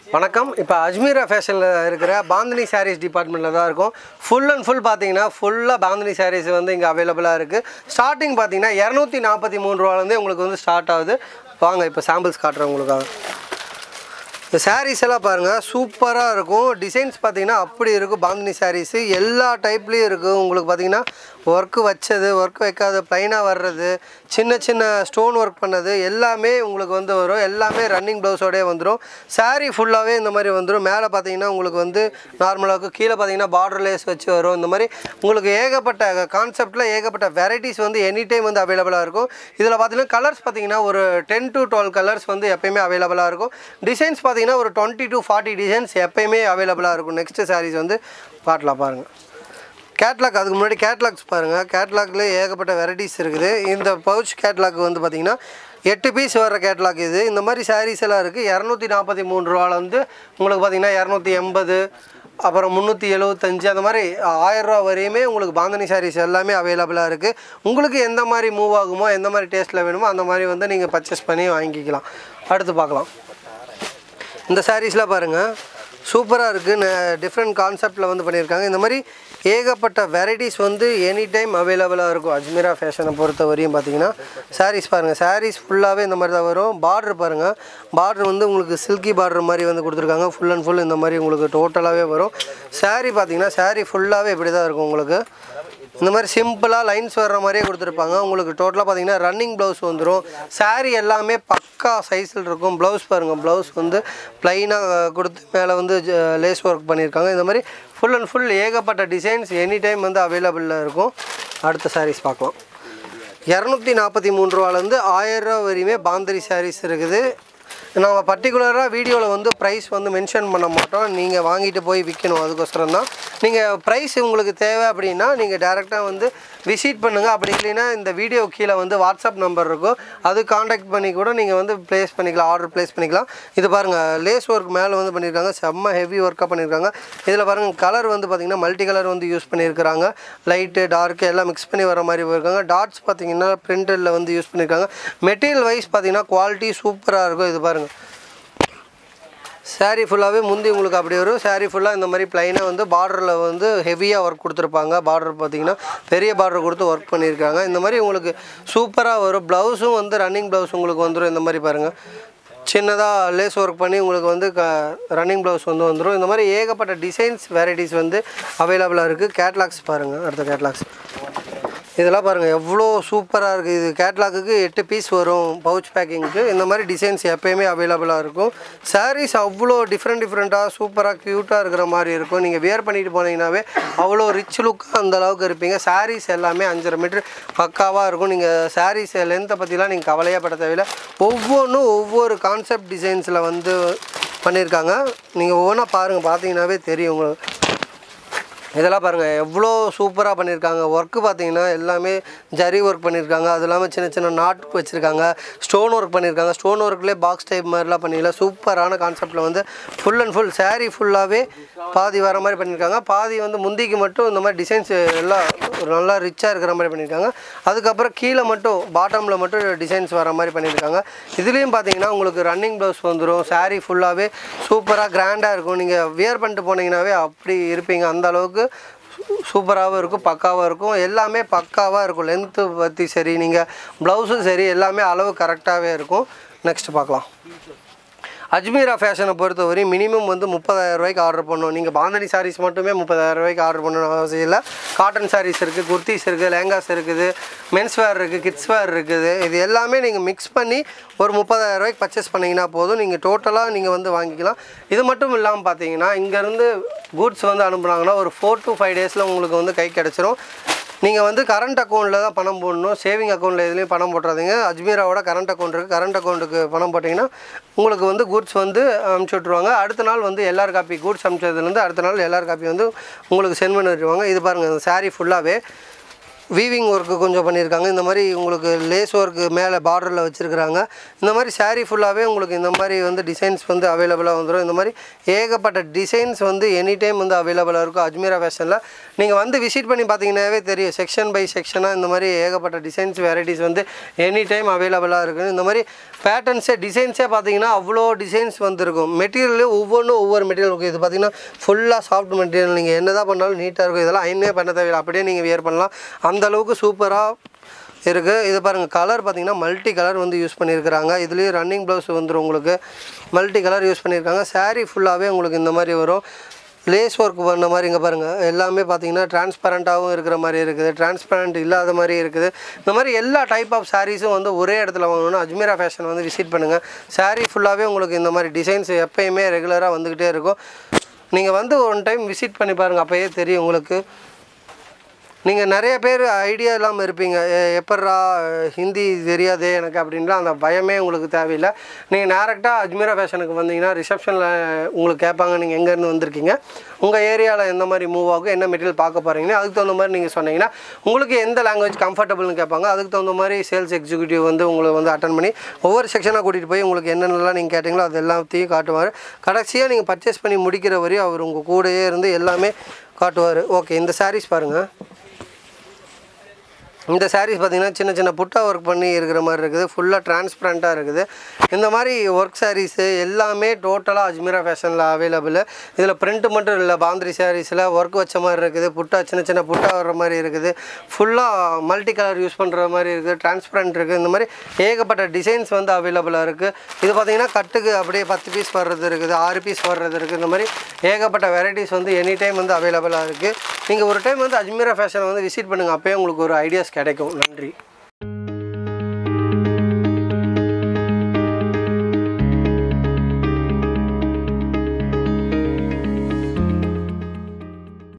வணக்கம் இப்போ அஜ்மீரா ஃபேஷனில் இருக்கிற பாந்தினி சாரீஸ் டிபார்ட்மெண்ட்டில் தான் இருக்கும் ஃபுல் அண்ட் ஃபுல் பார்த்தீங்கன்னா ஃபுல்லாக பாந்தினி சாரீஸ் வந்து இங்கே அவைலபிளாக இருக்குது ஸ்டார்டிங் பார்த்தீங்கன்னா இரநூத்தி நாற்பத்தி மூணு ரூபாலேருந்தே உங்களுக்கு வந்து ஸ்டார்ட் ஆகுது வாங்க இப்போ சாம்பிள்ஸ் காட்டுறேன் உங்களுக்காக இந்த சாரீஸ் எல்லாம் பாருங்கள் சூப்பராக இருக்கும் டிசைன்ஸ் பார்த்தீங்கன்னா அப்படி இருக்கும் பாந்தினி சாரீஸு எல்லா டைப்லேயும் இருக்குது உங்களுக்கு பார்த்தீங்கன்னா ஒர்க்கு வச்சது ஒர்க் வைக்காத ப்ளைனாக வர்றது சின்ன சின்ன ஸ்டோன் ஒர்க் பண்ணது எல்லாமே உங்களுக்கு வந்து வரும் எல்லாமே ரன்னிங் ப்ளவுஸோடய வந்துடும் saree ஃபுல்லாகவே இந்த மாதிரி வந்துடும் மேலே பார்த்தீங்கன்னா உங்களுக்கு வந்து நார்மலாக இருக்கும் கீழே பார்த்தீங்கன்னா பார்டர் லேஸ் வச்சு வரும் இந்த மாதிரி உங்களுக்கு ஏகப்பட்ட கான்செப்டில் ஏகப்பட்ட வெரைட்டிஸ் வந்து எனி டைம் வந்து அவைலபிளாக இருக்கும் இதில் பார்த்தீங்கன்னா கலர்ஸ் பார்த்தீங்கன்னா ஒரு டென் டு டுவெல் கலர்ஸ் வந்து எப்பயுமே அவைலபிளாக இருக்கும் டிசைன்ஸ் பார்த்தீங்கன்னா ஒரு டுவெண்ட்டி டு ஃபார்ட்டி டிசைன்ஸ் எப்பயுமே அவைலபிளாக இருக்கும் நெக்ஸ்ட் சாரீஸ் வந்து பாட்டலாம் பாருங்கள் கேட்லாக் அதுக்கு முன்னாடி கேட்லாக்ஸ் பாருங்கள் கேட்லாக்லேயே ஏகப்பட்ட வெரைட்டிஸ் இருக்குது இந்த பவுச் கேட்லாக் வந்து பார்த்திங்கன்னா எட்டு பீஸ் வர கேட்லாக் இது இந்த மாதிரி சாரீஸ் எல்லாம் இருக்குது இரநூத்தி நாற்பத்தி மூணு ரூபாவில் வந்து உங்களுக்கு பார்த்திங்கன்னா இரநூத்தி எண்பது அப்புறம் முந்நூற்றி எழுபத்தஞ்சு அந்த மாதிரி ஆயிரரூவா வரையுமே உங்களுக்கு பாந்தனி சாரீஸ் எல்லாமே அவைலபிளாக இருக்குது உங்களுக்கு எந்த மாதிரி மூவ் ஆகுமோ எந்த மாதிரி டேஸ்ட்டில் வேணுமோ அந்த மாதிரி வந்து நீங்கள் பர்ச்சேஸ் பண்ணி வாங்கிக்கலாம் அடுத்து பார்க்கலாம் இந்த சாரீஸ்லாம் பாருங்கள் சூப்பராக இருக்குது டிஃப்ரெண்ட் கான்செப்டில் வந்து பண்ணியிருக்காங்க இந்த மாதிரி ஏகப்பட்ட வெரைட்டிஸ் வந்து எனி டைம் அவைலபிளாக இருக்கும் அஜ்மீரா ஃபேஷனை பொறுத்த வரையும் பார்த்தீங்கன்னா சாரீஸ் பாருங்கள் சாரீஸ் ஃபுல்லாகவே இந்த மாதிரி தான் வரும் பார்டர் பாருங்கள் பார்டர் வந்து உங்களுக்கு சில்கி பார்டர் மாதிரி வந்து கொடுத்துருக்காங்க ஃபுல் அண்ட் ஃபுல் இந்த மாதிரி உங்களுக்கு டோட்டலாகவே வரும் saree பார்த்தீங்கன்னா saree ஃபுல்லாகவே இப்படி தான் இருக்கும் உங்களுக்கு இந்த மாதிரி சிம்பிளாக லைன்ஸ் வர்ற மாதிரியே கொடுத்துருப்பாங்க உங்களுக்கு டோட்டலாக பார்த்தீங்கன்னா ரன்னிங் ப்ளவுஸ் வந்துடும் saree எல்லாமே பக்கா சைஸில் இருக்கும் ப்ளவுஸ் பாருங்கள் ப்ளவுஸ் வந்து ப்ளைனாக கொடுத்து மேலே வந்து லேஸ் ஒர்க் பண்ணியிருக்காங்க இந்த மாதிரி ஃபுல் அண்ட் ஃபுல் ஏகப்பட்ட டிசைன்ஸ் எனி டைம் வந்து அவைலபிளில் இருக்கும் அடுத்த sarees பார்க்கலாம் இரநூத்தி நாற்பத்தி மூணு ரூபாலேருந்து ஆயிரரூவா வரையுமே பாந்தரி sarees இருக்குது நம்ம பர்டிகுலராக வீடியோவில் வந்து ப்ரைஸ் வந்து மென்ஷன் பண்ண மாட்டோம் நீங்கள் வாங்கிட்டு போய் விற்கணும் அதுக்கோசரம் தான் நீங்கள் ப்ரைஸ் உங்களுக்கு தேவை அப்படின்னா நீங்கள் டேரெக்டாக வந்து விசிட் பண்ணுங்கள் அப்படி இல்லைன்னா இந்த வீடியோ கீழே வந்து வாட்ஸ்அப் நம்பர் இருக்கும் அது காண்டாக்ட் பண்ணி கூட நீங்கள் வந்து ப்ளேஸ் பண்ணிக்கலாம் ஆர்டர் ப்ளேஸ் பண்ணிக்கலாம் இது பாருங்கள் லேஸ் ஒர்க் மேலே வந்து பண்ணியிருக்காங்க செம்ம ஹெவி ஒர்க்காக பண்ணியிருக்காங்க இதில் பாருங்கள் கலர் வந்து பார்த்திங்கன்னா மல்டி கலர் வந்து யூஸ் பண்ணியிருக்கிறாங்க லைட்டு டார்க்கு எல்லாம் மிக்ஸ் பண்ணி வர மாதிரி போயிருக்காங்க டாட்ஸ் பார்த்தீங்கன்னா பிரிண்டரில் வந்து யூஸ் பண்ணியிருக்காங்க மெட்டீரியல் வைஸ் பார்த்தீங்கன்னா குவாலிட்டி சூப்பராக இருக்கும் இது பாருங்கள் saree ஃபுல்லாகவே முந்தி உங்களுக்கு அப்படி வரும் saree ஃபுல்லாக இந்த மாதிரி ப்ளைனாக வந்து பார்டரில் வந்து ஹெவியாக ஒர்க் கொடுத்துருப்பாங்க பார்டர் பார்த்தீங்கன்னா பெரிய பார்டர் கொடுத்து ஒர்க் பண்ணியிருக்காங்க இந்த மாதிரி உங்களுக்கு சூப்பராக வரும் ப்ளவுஸும் வந்து ரன்னிங் ப்ளவுஸ் உங்களுக்கு வந்துடும் இந்த மாதிரி பாருங்கள் சின்னதாக லேஸ் ஒர்க் பண்ணி உங்களுக்கு வந்து க ரன்னிங் ப்ளவுஸ் வந்து வந்துடும் இந்த மாதிரி ஏகப்பட்ட டிசைன்ஸ் வெரைட்டிஸ் வந்து அவைலபிளாக இருக்குது கேட்லாக்ஸ் பாருங்கள் அடுத்த கேட்லாக்ஸ் இதெல்லாம் பாருங்கள் எவ்வளோ சூப்பராக இருக்குது இது கேட்லாக்குக்கு எட்டு பீஸ் வரும் பவுச் பேக்கிங்க்கு இந்த மாதிரி டிசைன்ஸ் எப்போயுமே அவைலபிளாக இருக்கும் சாரீஸ் அவ்வளோ டிஃப்ரெண்ட் டிஃப்ரெண்ட்டாக சூப்பராக க்யூட்டாக இருக்கிற மாதிரி இருக்கும் நீங்கள் வியர் பண்ணிட்டு போனீங்கன்னாவே அவ்வளோ ரிச் லுக்காக அந்த அளவுக்கு இருப்பீங்க சாரீஸ் எல்லாமே அஞ்சரை மீட்ரு பக்காவாக இருக்கும் நீங்கள் சாரீஸ் லென்த்தை பற்றிலாம் நீங்கள் கவலையே பட தேவையில்லை ஒவ்வொன்றும் ஒவ்வொரு கான்செப்ட் டிசைன்ஸில் வந்து பண்ணியிருக்காங்க நீங்கள் ஒவ்வொன்றா பாருங்கள் பார்த்தீங்கன்னாவே தெரியும் உங்களுக்கு இதெல்லாம் பாருங்கள் எவ்வளோ சூப்பராக பண்ணியிருக்காங்க ஒர்க்கு பார்த்தீங்கன்னா எல்லாமே ஜரி ஒர்க் பண்ணியிருக்காங்க அது இல்லாமல் சின்ன சின்ன நாட்டு வச்சுருக்காங்க ஸ்டோன் ஒர்க் பண்ணியிருக்காங்க ஸ்டோன் ஒர்க்லேயே பாக்ஸ் டைப் மாதிரிலாம் பண்ணிக்கலாம் சூப்பரான கான்செப்டில் வந்து ஃபுல் அண்ட் ஃபுல் saree ஃபுல்லாகவே பாதி வர மாதிரி பண்ணியிருக்காங்க பாதி வந்து முந்திக்கு மட்டும் இந்த மாதிரி டிசைன்ஸ் எல்லாம் ஒரு நல்லா ரிச்சாக இருக்கிற மாதிரி பண்ணியிருக்காங்க அதுக்கப்புறம் கீழே மட்டும் பாட்டமில் மட்டும் டிசைன்ஸ் வர மாதிரி பண்ணியிருக்காங்க இதுலேயும் பார்த்தீங்கன்னா உங்களுக்கு ரன்னிங் ப்ளவுஸ் வந்துடும் saree ஃபுல்லாகவே சூப்பராக கிராண்டாக இருக்கும் நீங்கள் வியர் பண்ணிட்டு போனீங்கன்னாவே அப்படி இருப்பீங்க அந்த அளவுக்கு சூப்பராகவும் இருக்கும் பக்காவாக இருக்கும் எல்லாமே பக்காவாக இருக்கும் லென்த்து பற்றி சரி நீங்கள் ப்ளவுஸும் சரி எல்லாமே அளவு கரெக்டாகவே இருக்கும் நெக்ஸ்ட் பார்க்கலாம் அஜ்மீரா ஃபேஷனை பொறுத்தவரை மினிமம் வந்து முப்பதாயிரம் ரூபாய்க்கு ஆர்டர் பண்ணணும் நீங்கள் பாந்தனி சாரீஸ் மட்டுமே முப்பதாயிரம் ரூபாய்க்கு ஆர்டர் பண்ணணும் அவசியம் இல்லை காட்டன் சாரீஸ் இருக்குது குர்த்திஸ் இருக்குது லேங்காஸ் இருக்குது மென்ஸ் வேர் இருக்குது கிட்ஸ் வேர் இருக்குது இது எல்லாமே நீங்கள் மிக்ஸ் பண்ணி ஒரு முப்பதாயிரம் ரூபாய்க்கு பர்ச்சேஸ் பண்ணிங்கன்னா போதும் நீங்கள் டோட்டலாக நீங்கள் வந்து வாங்கிக்கலாம் இது மட்டும் இல்லாமல் பார்த்தீங்கன்னா இங்கேருந்து கூட்ஸ் வந்து அனுப்புனாங்கன்னா ஒரு ஃபோர் டு ஃபைவ் டேஸில் உங்களுக்கு வந்து கை கிடச்சிரும் நீங்கள் வந்து கரண்ட் அக்கௌண்ட்டில் தான் பணம் போடணும் சேவிங் அக்கௌண்ட்டில் எதுலேயும் பணம் போட்டுறாதீங்க அஜ்மீராவோட கரண்ட் அக்கௌண்ட் இருக்குது கரண்ட் அக்கௌண்ட்டுக்கு பணம் போட்டிங்கன்னா உங்களுக்கு வந்து கூட்ஸ் வந்து அனுப்பிச்சி விட்ருவாங்க அடுத்த நாள் வந்து எல்லார் காப்பி கூட்ஸ் அனுப்பிச்சதுலேருந்து அடுத்த நாள் எல்லார் காப்பி வந்து உங்களுக்கு சென்ட் பண்ணி விட்டுருவாங்க இது பாருங்கள் இந்த saree ஃபுல்லாகவே வீவிங் ஒர்க்கு கொஞ்சம் பண்ணியிருக்காங்க இந்த மாதிரி உங்களுக்கு லேஸ் ஒர்க்கு மேலே பார்டரில் வச்சுருக்குறாங்க இந்த மாதிரி saree ஃபுல்லாகவே உங்களுக்கு இந்த மாதிரி வந்து டிசைன்ஸ் வந்து அவைலபிளாக வந்துடும் இந்த மாதிரி ஏகப்பட்ட டிசைன்ஸ் வந்து எனி டைம் வந்து அவைலபிளாக இருக்கும் அஜ்மீரா ஃபேஷனில் நீங்கள் வந்து விசிட் பண்ணி பார்த்தீங்கன்னாவே தெரியும் செக்ஷன் பை செக்ஷனாக இந்த மாதிரி ஏகப்பட்ட டிசைன்ஸ் வெரைட்டிஸ் வந்து எனி டைம் அவைலபிளாக இருக்குது இந்த மாதிரி பேட்டர்ன்ஸே டிசைன்ஸே பார்த்தீங்கன்னா அவ்வளோ டிசைன்ஸ் வந்துருக்கும் மெட்டீரியல் ஒவ்வொன்றும் ஒவ்வொரு மெட்டீரியல் இருக்கும் இது பார்த்தீங்கன்னா ஃபுல்லாக சாஃப்ட் மெட்டீரியல் நீங்கள் என்ன தான் பண்ணாலும் நீட்டாக இருக்கும் இதெல்லாம் அயனே பண்ண தேவையில்லை அப்படியே நீங்கள் வியர் பண்ணலாம் அந்த அளவுக்கு சூப்பராக இருக்குது இது பாருங்கள் கலர் பார்த்தீங்கன்னா மல்டி கலர் வந்து யூஸ் பண்ணியிருக்கிறாங்க இதுலேயும் ரன்னிங் ப்ளவுஸ் வந்துடும் உங்களுக்கு மல்டி கலர் யூஸ் பண்ணியிருக்காங்க saree ஃபுல்லாகவே உங்களுக்கு இந்த மாதிரி வரும் லேஸ் ஒர்க் பண்ண மாதிரி இங்கே பாருங்கள் எல்லாமே பார்த்தீங்கன்னா டிரான்ஸ்பரண்ட்டாகவும் இருக்கிற மாதிரி இருக்குது டிரான்ஸ்பரண்ட் இல்லாத மாதிரி இருக்குது இந்த மாதிரி எல்லா டைப் ஆஃப் சாரீஸும் வந்து ஒரே இடத்துல வாங்கணும்னா அஜ்மீரா ஃபேஷன் வந்து விசிட் பண்ணுங்கள் saree ஃபுல்லாகவே உங்களுக்கு இந்த மாதிரி டிசைன்ஸ் எப்பயுமே ரெகுலராக வந்துக்கிட்டே இருக்கும் நீங்கள் வந்து ஒன் டைம் விசிட் பண்ணி பாருங்கள் அப்போயே தெரியும் உங்களுக்கு நீங்கள் நிறைய பேர் ஐடியா இல்லாமல் இருப்பீங்க எ- எப்பட்றா ஹிந்தி தெரியாதே எனக்கு அப்படின்லாம் அந்த பயமே உங்களுக்கு தேவையில்லை நீங்கள் டேரெக்டாக அஜ்மீரா ஃபேஷனுக்கு வந்தீங்கன்னா ரிசப்ஷனில் உங்களுக்கு கேட்பாங்க நீங்கள் எங்கேருந்து வந்திருக்கீங்க உங்கள் ஏரியாவில் எந்த மாதிரி மூவ் ஆகும் என்ன மெட்டீரியல் பார்க்க போகிறீங்கன்னா அதுக்கு தகுந்த மாதிரி நீங்கள் சொன்னீங்கன்னா உங்களுக்கு எந்த லாங்குவேஜ் கம்ஃபர்டபுள்னு கேட்பாங்க அதுக்கு தகுந்த மாதிரி சேல்ஸ் எக்ஸிக்யூட்டிவ் வந்து உங்களை வந்து அட்டன் பண்ணி ஒவ்வொரு செக்ஷனாக கூட்டிகிட்டு போய் உங்களுக்கு என்னென்னலாம் நீங்கள் கேட்டிங்களோ அது எல்லாத்தையும் காட்டுவார் கடைசியாக நீங்கள் பர்ச்சேஸ் பண்ணி முடிக்கிற வரையும் அவர் உங்கள் கூடயே இருந்து எல்லாமே காட்டுவார் ஓகே இந்த சாரீஸ் பாருங்கள் இந்த சாரீஸ் பார்த்தீங்கன்னா சின்ன சின்ன புட்டா ஒர்க் பண்ணி இருக்கிற மாதிரி இருக்குது ஃபுல்லாக டிரான்ஸ்பரண்ட்டாக இருக்குது இந்த மாதிரி ஒர்க் சாரீஸு எல்லாமே டோட்டலாக அஜ்மீரா ஃபேஷனில் அவைலபிள் இதில் பிரிண்ட் மட்டும் இல்லை பாந்திரி சாரீஸில் ஒர்க் வச்ச மாதிரி இருக்குது புட்டா சின்ன சின்ன புட்டா வர்ற மாதிரி இருக்குது ஃபுல்லாக மல்டி கலர் யூஸ் பண்ணுற மாதிரி இருக்குது டிரான்ஸ்பரண்ட் இருக்குது இந்த மாதிரி ஏகப்பட்ட டிசைன்ஸ் வந்து அவைலபிளாக இருக்குது இது பார்த்தீங்கன்னா கட்டுக்கு அப்படியே பத்து பீஸ் வர்றது இருக்குது ஆறு பீஸ் வர்றது இருக்குது இந்த மாதிரி ஏகப்பட்ட வெரைட்டிஸ் வந்து எனி டைம் வந்து அவைலபிளாக இருக்குது நீங்கள் ஒரு டைம் வந்து அஜ்மீரா ஃபேஷனை வந்து விசிட் பண்ணுங்கள் அப்போயே உங்களுக்கு ஒரு ஐடியாஸ் கிடைக்கும் நன்றி